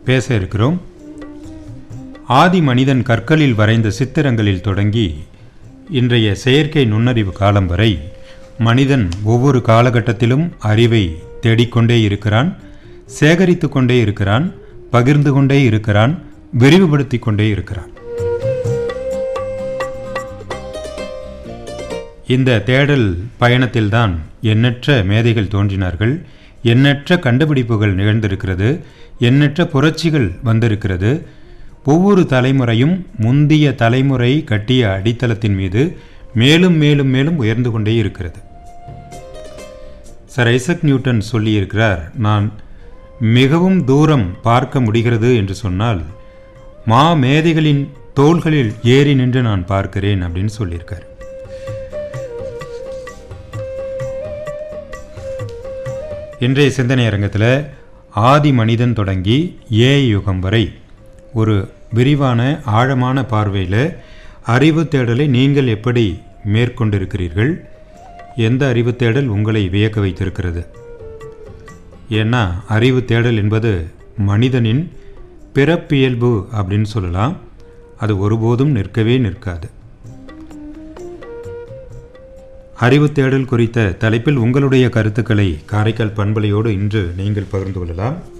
பேச இருக்கிறோம் ஆதி மனிதன் கற்களில் வரைந்த சித்திரங்களில் தொடங்கி இன்றைய செயற்கை நுண்ணறிவு காலம் வரை மனிதன் ஒவ்வொரு காலகட்டத்திலும் அறிவை தேடிக்கொண்டே இருக்கிறான் சேகரித்து கொண்டே இருக்கிறான் பகிர்ந்து கொண்டே இருக்கிறான் விரிவுபடுத்திக் கொண்டே இருக்கிறான் இந்த தேடல் பயணத்தில்தான் எண்ணற்ற மேதைகள் தோன்றினார்கள் எண்ணற்ற கண்டுபிடிப்புகள் நிகழ்ந்திருக்கிறது எண்ணற்ற புரட்சிகள் வந்திருக்கிறது ஒவ்வொரு தலைமுறையும் முந்திய தலைமுறை கட்டிய அடித்தளத்தின் மீது மேலும் மேலும் மேலும் உயர்ந்து கொண்டே இருக்கிறது சர் ஐசக் நியூட்டன் சொல்லியிருக்கிறார் நான் மிகவும் தூரம் பார்க்க முடிகிறது என்று சொன்னால் மா மேதைகளின் தோள்களில் ஏறி நின்று நான் பார்க்கிறேன் அப்படின்னு சொல்லியிருக்கார் இன்றைய சிந்தனை அரங்கத்தில் ஆதி மனிதன் தொடங்கி ஏ யுகம் வரை ஒரு விரிவான ஆழமான பார்வையில் அறிவு தேடலை நீங்கள் எப்படி மேற்கொண்டிருக்கிறீர்கள் எந்த அறிவு தேடல் உங்களை வியக்க வைத்திருக்கிறது ஏன்னா அறிவு தேடல் என்பது மனிதனின் பிறப்பியல்பு அப்படின்னு சொல்லலாம் அது ஒருபோதும் நிற்கவே நிற்காது அறிவு தேடல் குறித்த தலைப்பில் உங்களுடைய கருத்துக்களை காரைக்கால் பண்பலையோடு இன்று நீங்கள் பகிர்ந்து கொள்ளலாம்